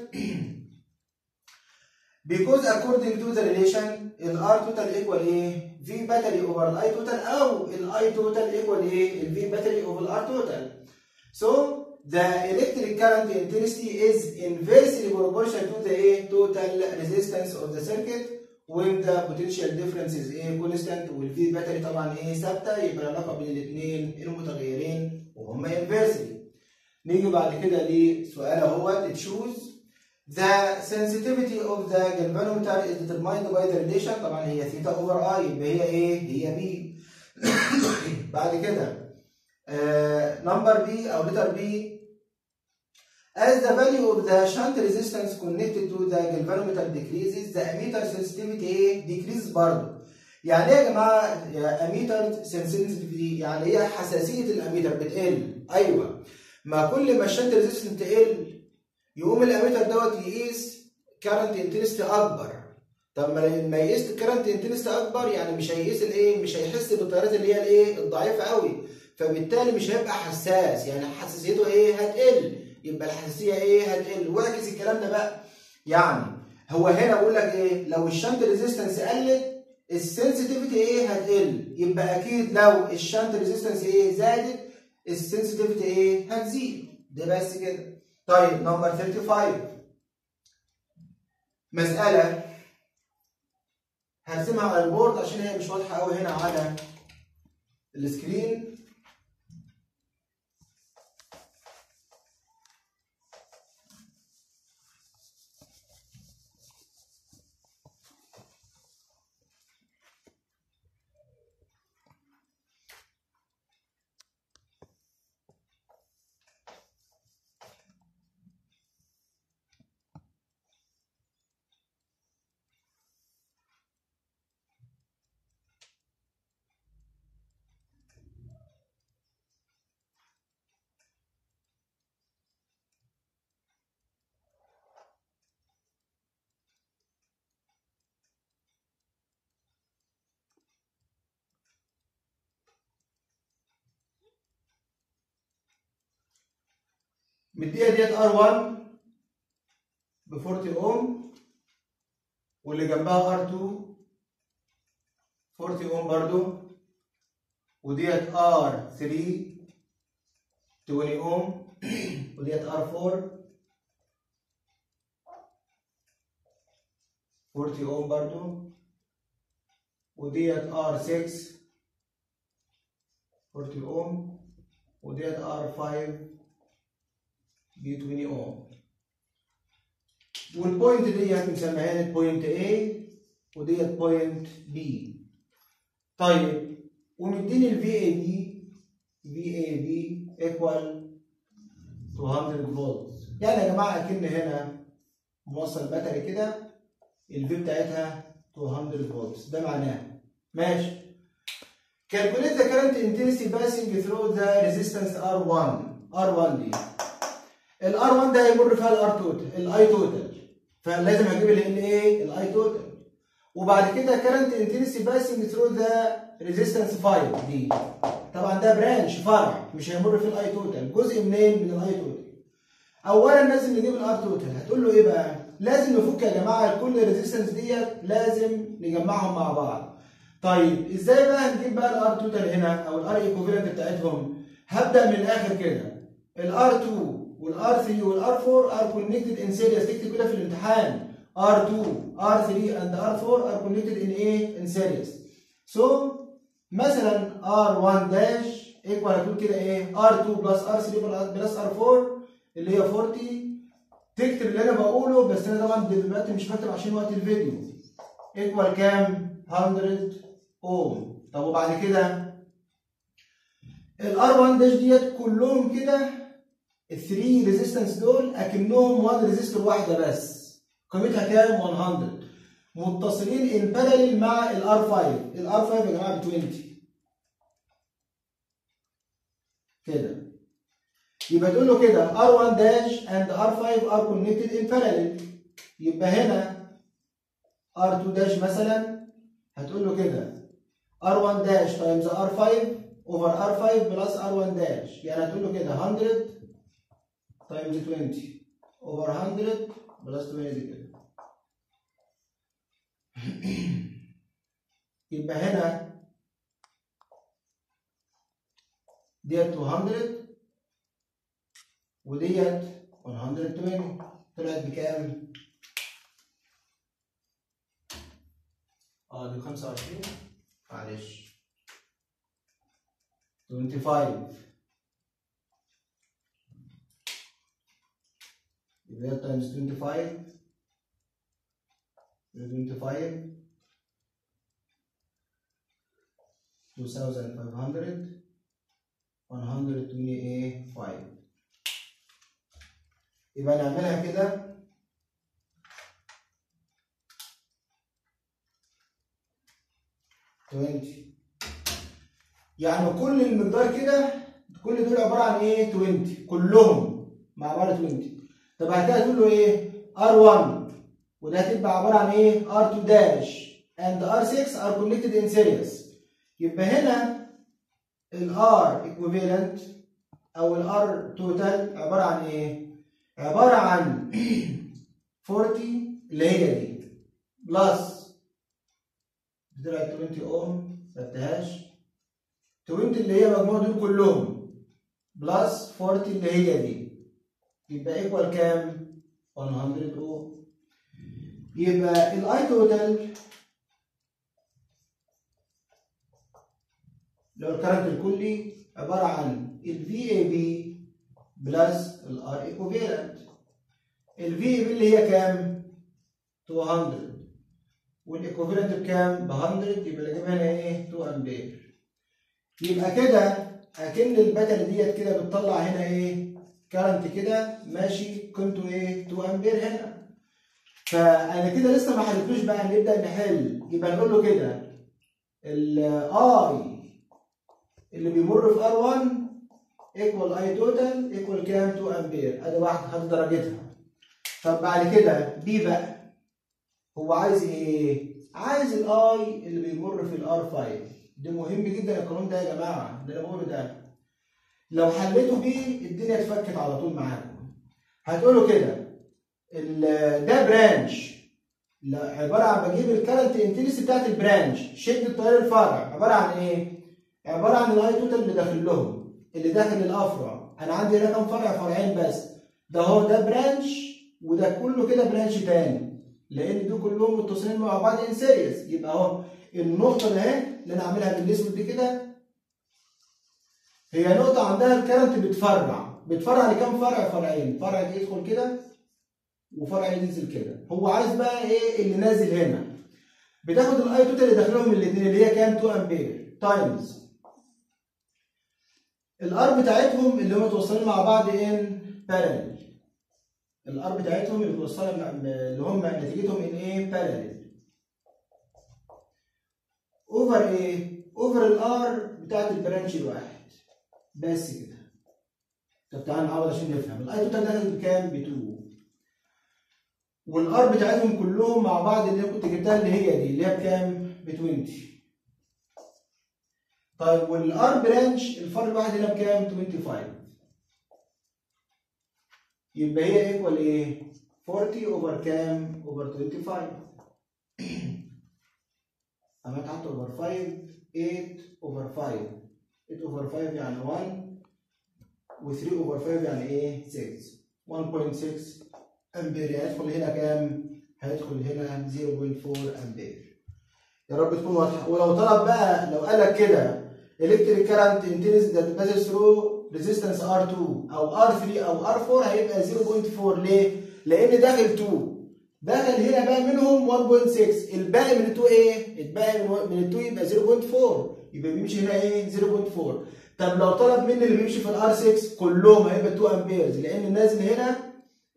because according to the relation ال R total equal ايه V battery over ال I total او ال I total equal ايه ال V battery over ال R total so the electric current intensity is inversely proportional to the ايه total resistance of the circuit when the potential difference is ايه constant وال V battery طبعا ايه ثابته يبقى العلاقه بين الاثنين المتغيرين وهما inversely نيجي بعد كده لسؤال اهوت تشوز The sensitivity of the galvanometer is determined by the relation طبعا هي ثيتا اوفر اي يبقى هي ايه؟ هي بي. بعد كده نمبر بي او لتر بي As the value of the shunt resistance connected to the galvanometer decreases the ammeter sensitivity ايه؟ decreases برضه. يعني ايه يا جماعه اميتر sensitivity يعني هي حساسيه الاميتر بتقل ايوه ما كل ما الشنت ريزيستنس تقل يقوم الاميتر دوت يقيس كارنت انتنستي اكبر طب ما يقيس كارنت انتنستي اكبر يعني مش هيقيس الايه مش هيحس بالتيارات اللي هي الايه الضعيفه قوي فبالتالي مش هيبقى حساس يعني حساسيته ايه هتقل يبقى الحساسيه ايه هتقل واعكس الكلام ده بقى يعني هو هنا بقول لك ايه لو الشنت ريزيستنس قلت السنسيتيفيتي ايه هتقل يبقى اكيد لو الشنت ريزيستنس ايه زادت السنسيتيفيتي ايه هتزيد ده بس كده طيب نمبر 35 مساله هرسمها على البورد عشان هي مش واضحه قوي هنا على السكرين مديها ديت ار1 ب 40 اوم واللي جنبها ار2 40 اوم برضو وديت ار3 20 اوم وديت ار4 40 اوم برضو وديت ار6 40 اوم وديت ار5 ب 20 اوم والبوينت ديت مسميها البوينت A وديت بوينت B طيب ومديني ال VAB VAB equal 200 فولت يعني يا جماعه اكن هنا موصل باتري كده الفي بتاعتها 200 فولت ده معناه ماشي calculate the current intensity passing through the resistance R1 R1 دي الار 1 ده هيمر فيها الار توتال الاي توتال فلازم اجيب ال ايه الاي توتال وبعد كده كرنت انتنسي باسنج ثرو ذا ريزيستنس 5 دي طبعا ده برانش فرع مش هيمر فيه الاي توتال جزء منين من الاي توتال اولا لازم نجيب الار توتال هتقول له ايه بقى لازم نفك يا جماعه كل ريزيستنس ديت لازم نجمعهم مع بعض طيب ازاي بقى هنجيب بقى الار توتال هنا او الار ايكوفالنت بتاعتهم هبدا من الاخر كده الار 2 والار 3 والار 4 ار كونكتد ان سيريس تكتب كده في الامتحان ار 2 ار 3 اند ار 4 ار كونكتد ان ايه ان سيريس سو مثلا ار 1 داش ايكوال هتقول كده ايه ار 2 بلس ار 3 بلس ار 4 اللي هي 40 تكتب اللي انا بقوله بس انا طبعا دلوقتي مش بكتب عشان وقت الفيديو ايكوال كام 100 اوم طب وبعد كده الار 1 داش ديت كلهم كده الثري ريزيستنس دول اكنهم وان ريزيستور واحده بس قيمتها كام 100 متصلين ان باراليل مع الار 5 الار 5 يا جماعه ب 20 كده يبقى تقول له كده R1 dash and R5 are connected in parallel يبقى هنا R2 dash مثلا هتقول له كده R1 dash times R5 over R5 plus R1 dash يعني هتقول له كده 100 times 20 over 100 plus 20 دي كده يبقى هنا ديت 200 وديت 120 طلعت بكام؟ اه دي 25 معلش 25 يبقى تايمز 25 25 2500 125 يبقى نعملها كده توينتي يعني كل المقدار كده كل دول عباره عن ايه 20 كلهم مع بعض 20 طب بعد كده تقول له ايه R1 وده هتبقى عباره عن ايه R2 داش and R6 are connected in series يبقى هنا ال R equivalent او ال R total عباره عن ايه عباره عن 40 اللي هي دي بلس طلعت 20 اوم ما خدتهاش 20 اللي هي مجموع دول كلهم بلس 40 اللي هي دي يبقى ايكوال كام 100 اوم يبقى الاي توتال اللي هو الكرنت الكلي عباره عن الفي اي بي بلس الار ايكوفالنت الفي اي بي اللي هي كام 200 والايكوفالنت بكام ب 100 يبقى اللي جايبها هنا ايه 2 امبير يبقى كده اكن الباتري ديت كده بتطلع هنا ايه كارنت كده ماشي قيمته ايه 2 امبير هنا فانا كده لسه ما حلتلوش بقى نبدا نحل يبقى نقول له كده الاي اللي بيمر في ار1 ايكوال اي توتال ايكوال كام 2 امبير ادي واحده خدت درجتها طب بعد كده بي بقى هو عايز ايه عايز الاي اللي بيمر في الار 5 ده مهم جدا القانون ده يا جماعه ده انا بقوله ده لو حليته بيه الدنيا اتفكت على طول معاكم هتقولوا كده ده برانش لا عباره عن بجيب الكارنت انتنسي بتاعت البرانش شد التيار الفرع عباره عن ايه؟ عباره عن الاي توتال اللي داخل لهم اللي داخل الافرع انا عندي هنا كام فرع فرعين بس ده هو ده برانش وده كله كده برانش تاني لان دول كلهم متصلين مع بعض ان سيريس يبقى اهو النقطه اللي اهي اللي انا عاملها بالاسود دي كده هي نقطه عندها الكارنت بتفرع بتفرع لكام فرع فرعين فرع يدخل كده وفرع ينزل كده هو عايز بقى ايه اللي نازل هنا بتاخد الاي توتال اللي داخلهم الاثنين اللي هي كام 2 امبير تايمز الار بتاعتهم اللي هم متوصلين مع بعض ان باراليل الار بتاعتهم اللي متوصله اللي هم نتيجتهم ان ايه باراليل اوفر ايه اوفر الار بتاعت البرانش الواحد بس كده طب تعالى نعوض عشان نفهم الاي توتال دخل بكام ب 2 والار بتاعتهم كلهم مع بعض اللي انا كنت جبتها اللي هي دي اللي هي بكام ب 20 طيب والار برانش الفر الواحد هنا بكام 25 يبقى هي ايكوال ايه 40 اوفر كام اوفر 25 اما تحت اوفر 5 8 اوفر 5 8 اوفر 5 يعني 1 و3 اوفر 5 يعني ايه 6 1.6 امبير يعني هيدخل هنا كام هيدخل هنا 0.4 امبير يا رب تكون واضحه ولو طلب بقى لو قال لك كده electric current intensity that passes through resistance R2 او R3 او R4 هيبقى 0.4 ليه؟ لأن داخل 2 داخل هنا بقى منهم 1.6 الباقي من ال 2 ايه؟ الباقي من ال 2 يبقى 0.4 يبقى بيمشي هنا ايه؟ 0.4 طب لو طلب مني اللي بيمشي في الار 6 كلهم هيبقى 2 امبيرز لأن النازل هنا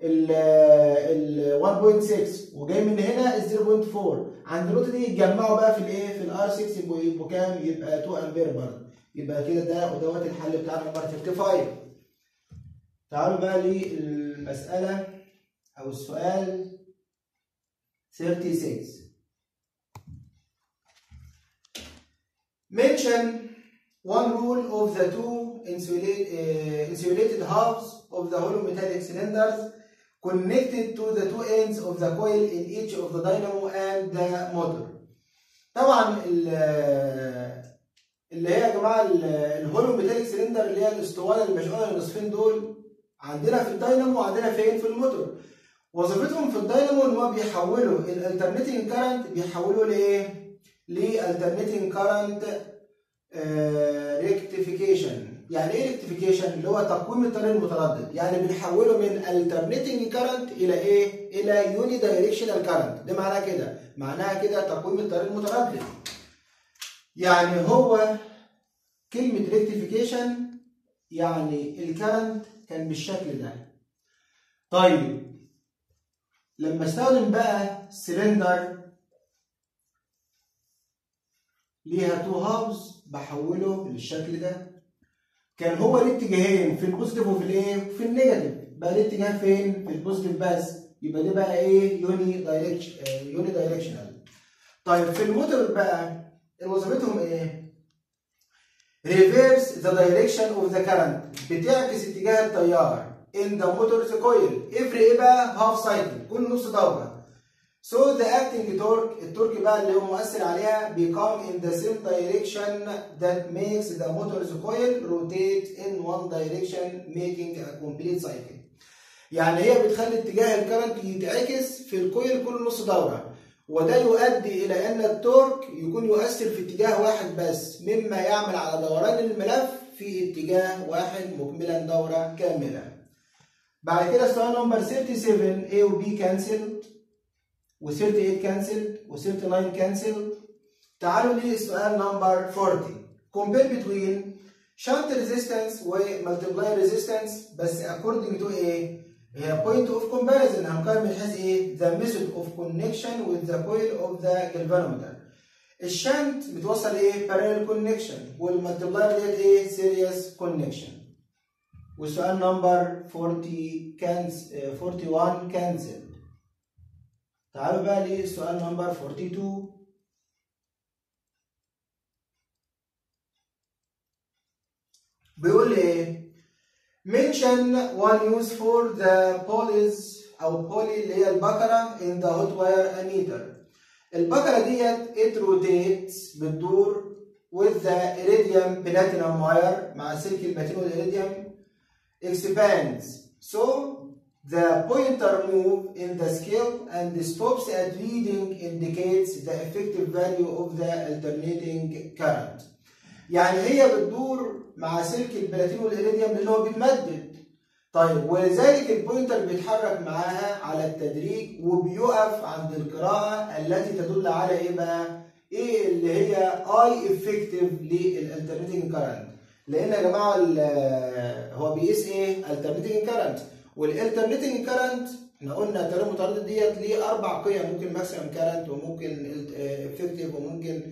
ال 1.6 وجاي من هنا ال 0.4 عند النقطه دي يتجمعوا بقى في الايه في الار 6 يبقوا يبقوا كام يبقى 2 امبير برضه يبقى كده ده ودوت الحل بتاعنا نمبر 55 تعالوا بقى للمساله او السؤال 36 mention one rule of the two insulated, uh, insulated halves of the hollow metallic cylinders connected to the two ends of the coil in each of the dynamo and the motor. طبعا اللي هي يا جماعه الهولو ميتاليك سلندر اللي هي الاسطوانه المشحونه النصفين دول عندنا في الداينامو وعندنا فين في الموتور. وظيفتهم في الداينامو ان هم بيحولوا الالترنيتنج كارنت بيحولوا لايه؟ لالترنيتنج كارنت ريكتيفيكيشن يعني ايه ريكتيفيكيشن اللي هو تقويم التيار المتردد يعني بنحوله من alternating current الى ايه الى يوني دايركشنال كارنت ده معناها كده معناها كده تقويم التيار المتردد يعني هو كلمة ريكتيفيكيشن يعني الكرنت كان بالشكل ده طيب لما استخدم بقى سلندر ليها تو هاوس بحوله للشكل ده كان هو ليه اتجاهين في البوزيتيف وفي الايه؟ في النيجاتيف بقى ليه اتجاه فين؟ في البوزيتيف بس يبقى ده بقى ايه؟ يوني دايركشن يوني دايركشنال طيب في الموتور بقى وظيفتهم ايه؟ ريفيرس ذا دايركشن اوف ذا كارنت بتعكس اتجاه التيار in the motor's coil every ايه بقى half cycle كل نص دوره so the acting torque التورك بقى اللي هو مؤثر عليها become in the same direction that makes the motor's coil rotate in one direction making a complete cycle يعني هي بتخلي اتجاه الكرنت يتعكس في الكويل كل نص دوره وده يؤدي الى ان التورك يكون يؤثر في اتجاه واحد بس مما يعمل على دوران الملف في اتجاه واحد مكملا دوره كامله بعد كده السؤال نمبر 37 A و B كانسلد و 38 كانسلد و 39 كانسلد تعالوا للسؤال نمبر 40 compare between shunt resistance و multiplier resistance بس according to ايه؟ هي point of comparison هنقارن من حيث ايه؟ the method of connection with the coil of the galvanometer الشنت بتوصل ايه؟ parallel connection والمultiplier ديت ايه؟ series connection والسؤال نمبر 40 كانس 41 كانسل تعالوا بقى للسؤال نمبر 42 بيقول لي ايه mention one use for the pulleys او pulley اللي هي البكره in the hot wire ammeter البكره ديت it rotates بتدور with the iridium platinum wire مع سلك البلاتين والإيريديوم expands. So the pointer move in the scale and stops at reading indicates the effective value of the alternating current. يعني هي بتدور مع سلك البلاتين والإيريديوم لأن هو بيتمدد. طيب ولذلك البوينتر بيتحرك معاها على التدريج وبيقف عند القراءة التي تدل على إيه بقى؟ إيه اللي هي اي افكتيف للالترنيتنج كارنت. لان يا جماعه هو بيقيس ايه alternating current والالترنيتنج كارنت احنا قلنا التيار المتردد ديت ليه اربع قيم ممكن ماكسيمم كارنت وممكن افكتيف وممكن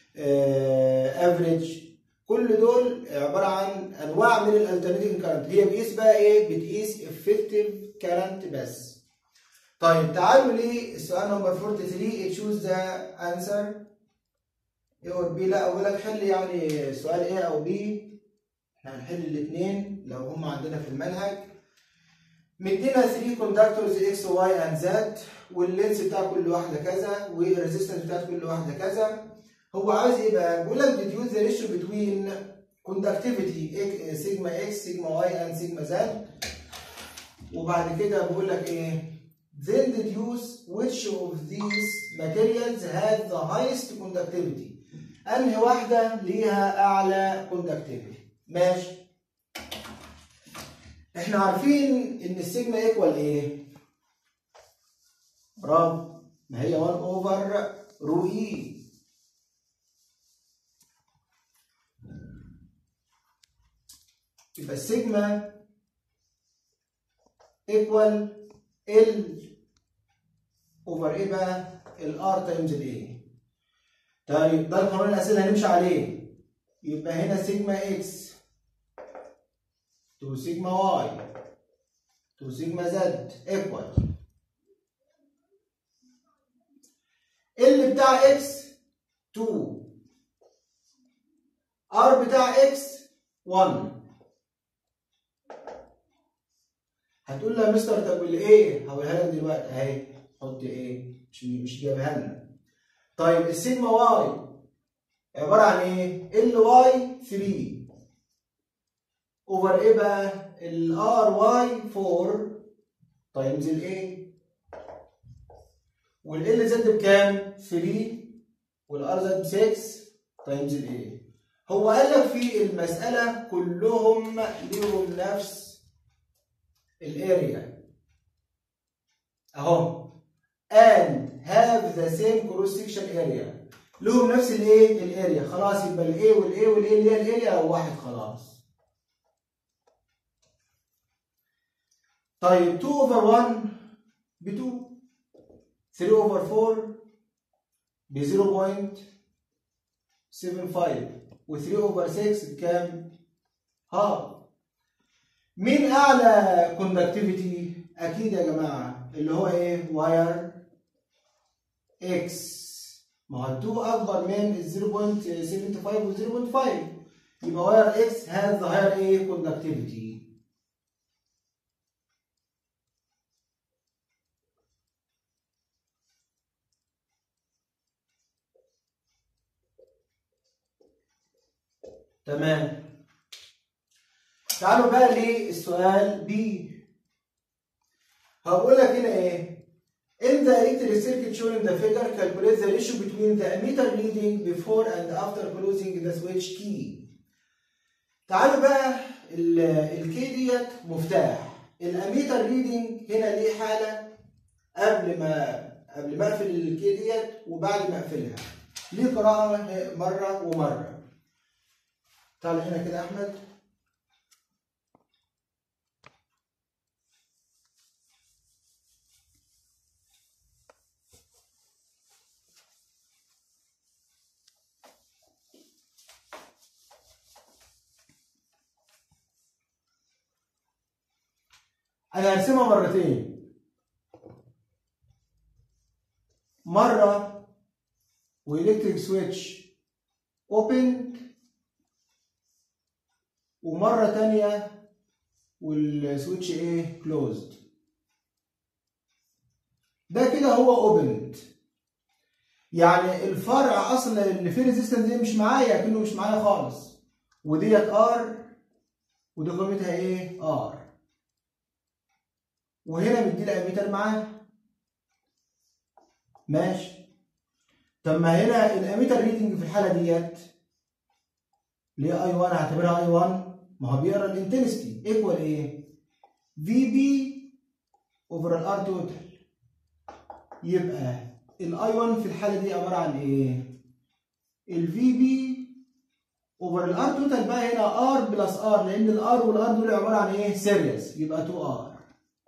افريج كل دول عباره عن انواع من الالترنيتنج كارنت هي بيقيس بقى ايه بتقيس افكتيف كارنت بس طيب تعالوا للسؤال نمبر 43 تشوز ذا انسر ايه اور بي لا اقول لك حل يعني سؤال ايه او بي احنا هنحل الاثنين لو هم عندنا في المنهج مدينا 3 كوندكتورز اكس واي اند زد واللينس بتاع كل واحده كذا والريزيستنس بتاعت كل واحده كذا هو عايز ايه بقى؟ بيقول لك ديديوز ذا ريشيو بتوين كوندكتيفيتي سيجما اكس سيجما واي اند سيجما زد وبعد كده بيقول لك ايه؟ then deduce which of these materials has the highest conductivity انهي واحده ليها اعلى conductivity ماشي احنا عارفين ان السيجما ايكوال ايه برافو ما هي 1 اوفر رو اي يبقى السيجما ايكوال ال اوفر ايه بقى الار تايمز الايه طيب ده قانون الاسئله هنمشي عليه يبقى هنا سيجما اكس تو سيجما واي تو سيجما زد ايكوال ال بتاع اكس 2 ار بتاع اكس 1 هتقول لي يا مستر طب والايه هقولها لك دلوقتي اهي حط ايه مش مش جايبها لنا طيب السيجما واي عباره عن ايه ال واي 3 اوفر ايه بقى الار واي 4 تايمز الايه والال زد بكام 3 والار زد ب 6 تايمز الايه هو قال لك في المساله كلهم ليهم نفس الاريا اهو and have the same cross section area لهم نفس الايه الاريا خلاص يبقى الايه والايه والايه اللي هي الاريا او واحد خلاص طيب 2 over 1 ب 2 3 over 4 ب 0.75 و 3 over 6 بكام؟ هاف مين اعلى كوندكتيفيتي اكيد يا جماعه اللي هو ايه واير اكس ما هو 2 اكبر من 0.75 و 0.5 يبقى واير اكس هاز ذا هاير ايه كوندكتيفيتي تمام تعالوا بقى للسؤال بي هقول لك هنا ايه In the electric circuit shown in the figure, calculate the ratio between the ammeter reading before and after closing the switch key. تعالوا بقى الكي ديت مفتاح. الاميتر ريدنج هنا ليه حالة قبل ما قبل ما اقفل الكي ديت وبعد ما اقفلها. ليه قراءة مرة ومرة. تعال هنا كده يا أحمد. انا هرسمها مرتين مره والكتريك سويتش اوبن ومره تانية والسويتش ايه كلوزد ده كده هو اوبند يعني الفرع اصلا اللي فيه ريزيستنس دي مش معايا كأنه مش معايا خالص وديت ار ودي قيمتها ايه ار وهنا مدي الاميتر معاه ماشي طب ما هنا الاميتر ريدنج في الحاله ديت ليه اي 1 هعتبرها اي 1 ما هو بيقرا الانتنستي ايكوال ايه في بي اوفر الار توتال يبقى الاي 1 في الحاله دي عباره عن ايه الفي بي اوفر الار توتال بقى هنا ار بلس ار لان الار والار دول عباره عن ايه سيريس يبقى 2 ار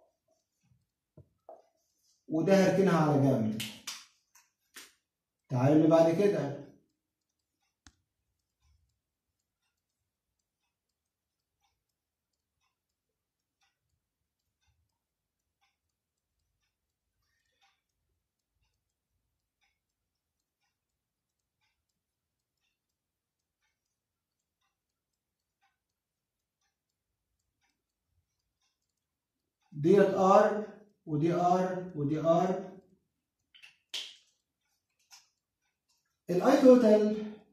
وده هركنها على جنب تعالوا اللي بعد كده ديت ار ودي ار ودي ار الاي توتال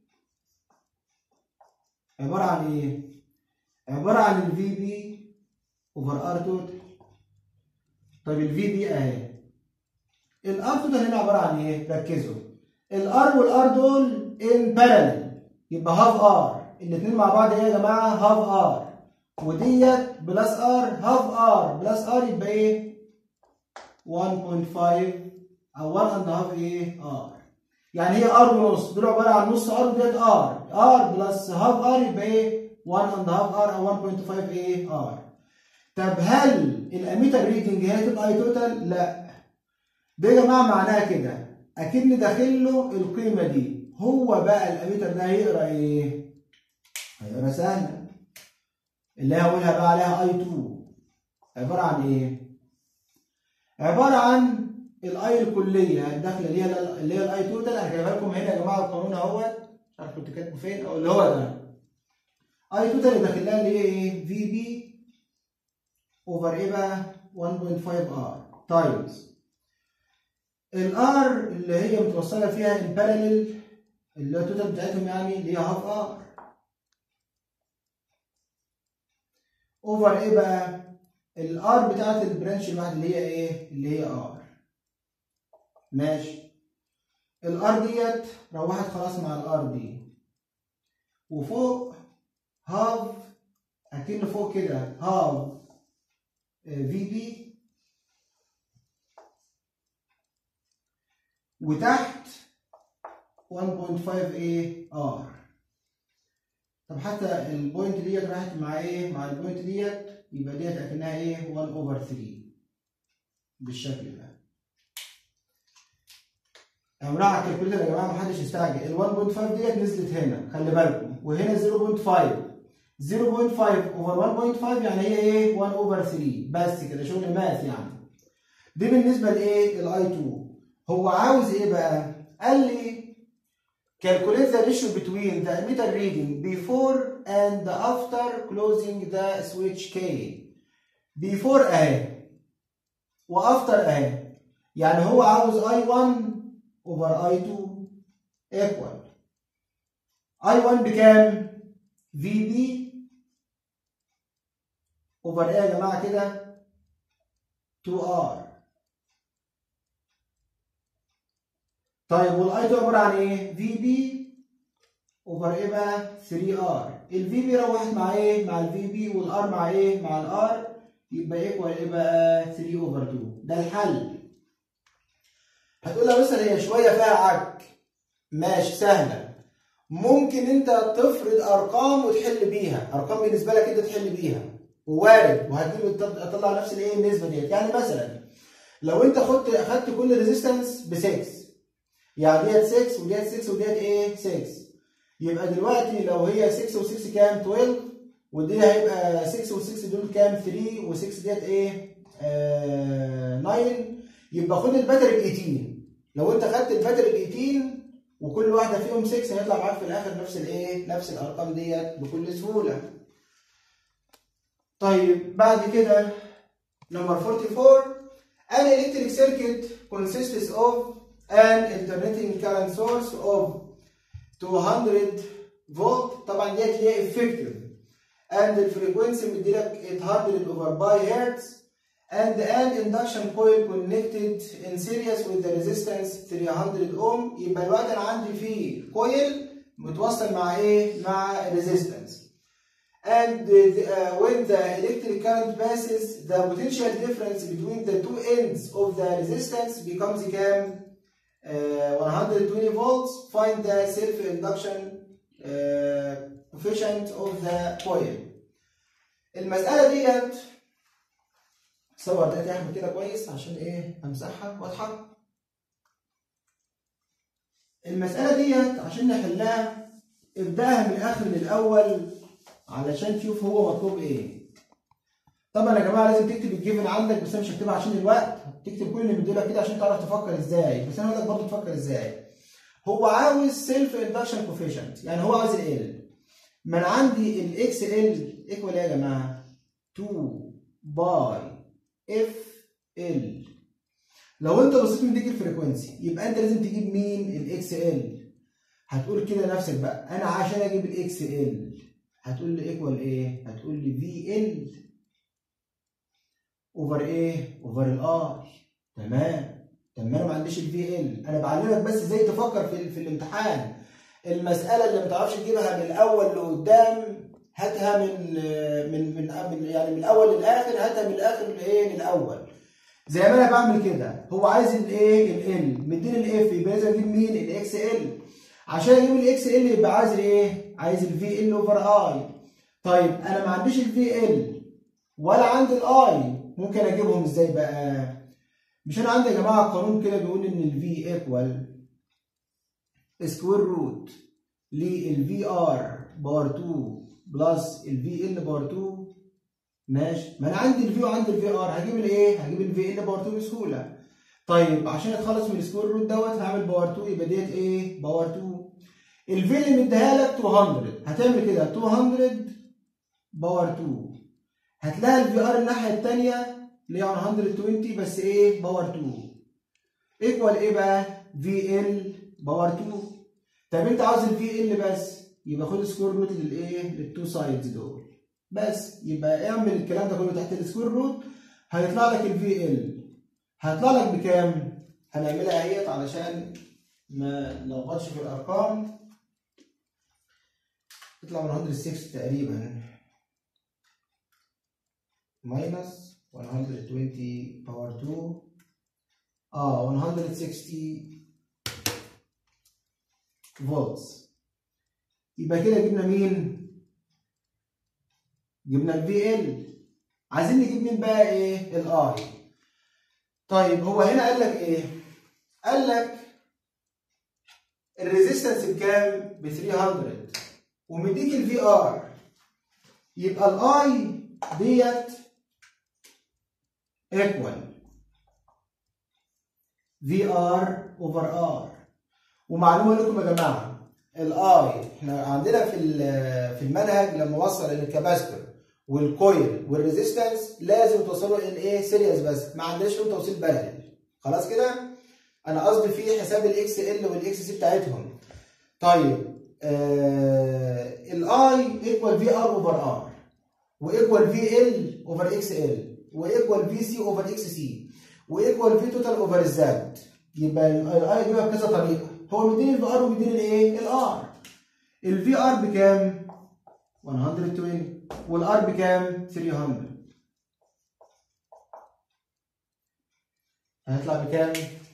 عباره عن ايه عباره عن الفي بي اوفر ار توتال طيب الفي بي اهي الار توتال هنا عباره عن ايه ركزوا الار والار دول ان بارالل يبقى هاف ار الاثنين مع بعض ايه يا جماعه هاف ار وديت بلس ار هاف ار بلس ار يبقى ايه 1.5 او 1 اند هاف ايه ار يعني هي ار ونص دول عباره عن نص ار وديت ار ار بلس هاف ار يبقى ايه 1 اند هاف ار او 1.5 ايه ار طب هل الاميتر ريدنج هي تبقى اي توتال لا ده يا جماعه معناها كده اكن داخل له القيمه دي هو بقى الاميتر ده هيقرا ايه هيقرا سهله اللي هقولها بقى عليها اي 2 عباره عن ايه عباره عن الاي الكليه الداخله اللي هي اللي هي الاي توتال انا جايبها لكم هنا يا جماعه القانون اهوت مش عارف كنت كاتبه فين او اللي هو ده اي توتال اللي داخل لها اللي هي ايه في بي اوفر ايه بقى 1.5 ار تايمز الار اللي هي متوصله فيها ان باراليل اللي هي التوتال بتاعتهم يعني اللي هي هاف ار اوفر ايه بقى الار بتاعت البرانش الواحد اللي هي ايه اللي هي ار ماشي الار ديت روحت خلاص مع الار دي وفوق هاف اكن فوق كده هاف في بي وتحت 1.5 ايه ار طب حتى البوينت ديت راحت مع ايه مع البوينت ديت يبقى ديت اكنها ايه 1 اوفر 3 بالشكل ده امرها على الكالكوليتر يا جماعه محدش يستعجل ال 1.5 ديت نزلت هنا خلي بالكم وهنا 0.5 0.5 اوفر 1.5 يعني هي ايه 1 اوفر 3 بس كده شغل ماث يعني دي بالنسبه لايه الاي 2 هو عاوز ايه بقى قال لي calculate the ratio between the emitter reading before and after closing the switch K before اهي وافتر اهي يعني هو عاوز I1 over I2 equal I1 بكام؟ في بي اوفر ايه يا جماعه كده 2 ار طيب والاي 2 عباره عن ايه؟ في بي اوفر ايه بقى؟ 3 ار الفي بي روحت مع ايه؟ مع الفي بي والار مع ايه؟ مع الار يبقى ايكوال ايه بقى؟ 3 اوفر 2 ده الحل هتقول لها مثلا هي شويه فيها عك ماشي سهله ممكن انت تفرض ارقام وتحل بيها ارقام بالنسبه لك انت تحل بيها ووارد وهتجيب تطلع نفس الايه النسبه ديت يعني مثلا لو انت خدت اخدت كل ريزيستنس ب 6 يعني ديت 6 وديت 6 وديت ايه 6 يبقى دلوقتي لو هي 6 و6 كام 12 ودي هيبقى 6 و6 دول كام 3 و6 ديت ايه آه 9 يبقى خد الباتري ب 18 لو انت خدت الباتري ب 18 وكل واحده فيهم 6 هيطلع معاك في الاخر نفس الايه نفس الارقام ديت بكل سهوله طيب بعد كده نمبر 44 an electric circuit consists of an alternating current source of 200 volt طبعا ديت اللي هي effective and الفريكونسي مديلك 800 over pi hertz and an induction coil connected in series with the resistance 300 ohm يبقى الوقت انا عندي فيه كويل متوصل مع ايه؟ مع resistance and uh, when the electric current passes the potential difference between the two ends of the resistance becomes كام؟ uh, 120 volts find the self induction uh, coefficient of the coil المسألة ديت صور ده يا احمد كده كويس عشان ايه امسحها واضحه المساله ديت عشان نحلها ابداها من الاخر للاول علشان تشوف هو مطلوب ايه طبعا يا جماعه لازم تكتب الجيفن عندك بس انا مش هكتبها عشان الوقت تكتب كل اللي مديلك كده عشان تعرف تفكر ازاي بس انا هقول لك برضه تفكر ازاي هو عاوز سيلف اندكشن كوفيشنت يعني هو عاوز ال ما انا عندي الاكس ال ايكوال ايه يا جماعه 2 باي اف ال لو انت بصيت من ديك الفريكونسي يبقى انت لازم تجيب مين الاكس ال هتقول كده نفسك بقى انا عشان اجيب الاكس ال هتقول لي ايكوال ايه هتقول لي في ال اوفر ايه اوفر الار تمام طب ما انا ما عنديش الفي ال انا بعلمك بس ازاي تفكر في, في الامتحان المساله اللي ما تعرفش تجيبها من الاول لقدام هاتها من من من يعني من الاول للاخر هاتها من الاخر لايه للاول زي ما انا بعمل كده هو عايز الايه ال مديني الاف يبقى لازم اجيب مين الاكس ال عشان اجيب الاكس ال يبقى عايز ايه عايز الفي ال اوفر اي طيب انا ما عنديش الفي ال ولا عندي الاي ممكن اجيبهم ازاي بقى مش انا عندي يا جماعه قانون كده بيقول ان الفي ايكوال سكوير روت للفي ار باور 2 بلس الفي ال باور 2 ماشي ما انا عندي الفي وعندي الفي ار هجيب الايه هجيب الفي ال باور 2 بسهوله طيب عشان اتخلص من السكوير روت دوت هعمل باور 2 يبقى ديت ايه باور 2 الفي اللي مديها لك 200 هتعمل كده 200 باور 2 هتلاقي الفي ار الناحيه الثانيه اللي هي 120 بس ايه باور 2 ايكوال ايه بقى في ال باور 2 طب انت عاوز الفي ال بس يبقى خد سكوير روت للايه للتو سايدز دول بس يبقى اعمل الكلام ده كله تحت السكوير روت هيطلع لك الفي ال هيطلع لك بكام هنعملها اهيت علشان ما نلخبطش في الارقام تطلع 106 تقريبا ماينس 120 باور 2 اه 160 فولتس يبقى كده جبنا مين؟ جبنا الفي ال عايزين نجيب مين بقى ايه؟ الاي طيب هو هنا قال لك ايه؟ قال لك الريزيستنس بكام؟ ب 300 ومديك الفي ار يبقى الاي ديت ايكوال في ار اوفر ار ومعلومه لكم يا جماعه الاي احنا عندنا في في المنهج لما وصل الكاباستور والكويل والريزيستنس لازم توصلوا ان ايه سيريس بس ما عندناش فيهم توصيل بارل خلاص كده انا قصدي في حساب الاكس ال والاكس سي بتاعتهم طيب الاي ايكوال في ار اوفر ار وايكوال في ال اوفر اكس ال وايكوال في سي اوفر اكس سي وايكوال في توتال اوفر الزد يبقى الاي اجيبها بكذا طريقه هو مديني الفي ار ومديني الايه؟ الار الفي ار بكام؟ 120 والار بكام؟ 300 هيطلع بكام؟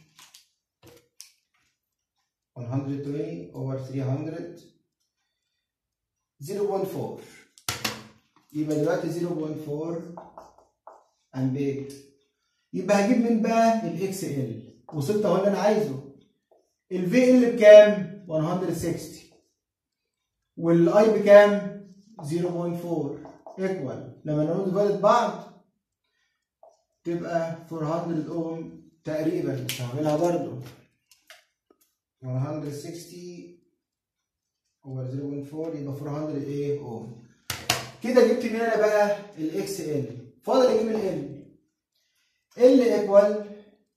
120 over 300 0.4 يبقى دلوقتي 0.4 امبير يبقى هجيب من بقى الاكس ال وصلت اهو اللي انا عايزه الفي ال بكام 160 والاي بكام 0.4 ايكوال لما نعمل ديفايد بعض تبقى 400 اوم تقريبا مش هعملها برضو 160 over 0.4 يبقى 400 ايه اوم كده جبت من هنا بقى الاكس ال فاضل اجيب ال ال ايكوال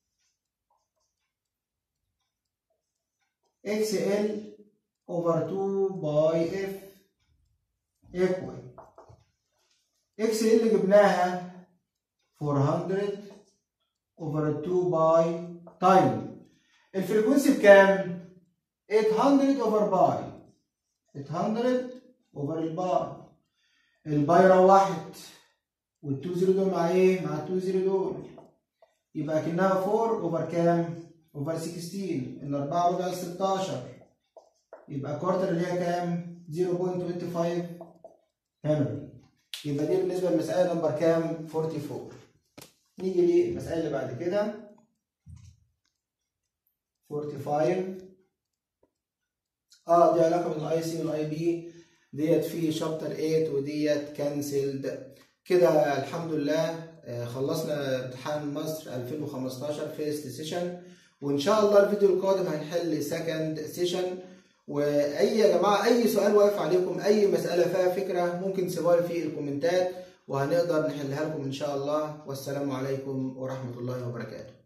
اكس ال اوفر 2 باي اف ايكوال اكس ال جبناها 400 اوفر 2 باي تايم الفريكونسي بكام 800 اوفر باي 800 اوفر الباي الباي روحت والتو زيرو دول مع ايه؟ مع التو زيرو دول يبقى كأنها 4 اوفر كام؟ اوفر 16 الأربعة ربع 16 يبقى كوارتر اللي هي كام؟ 0.25 هنري يبقى دي بالنسبة للمسألة نمبر كام؟ 44 نيجي للمسألة اللي بعد كده 45 اه دي علاقة بين الاي سي والاي بي ديت في شابتر 8 وديت كانسلد كده الحمد لله خلصنا امتحان مصر 2015 فيرست سيشن وان شاء الله الفيديو القادم هنحل سكند سيشن واي يا جماعه اي سؤال واقف عليكم اي مساله فيها فكره ممكن تسيبوها لي في الكومنتات وهنقدر نحلها لكم ان شاء الله والسلام عليكم ورحمه الله وبركاته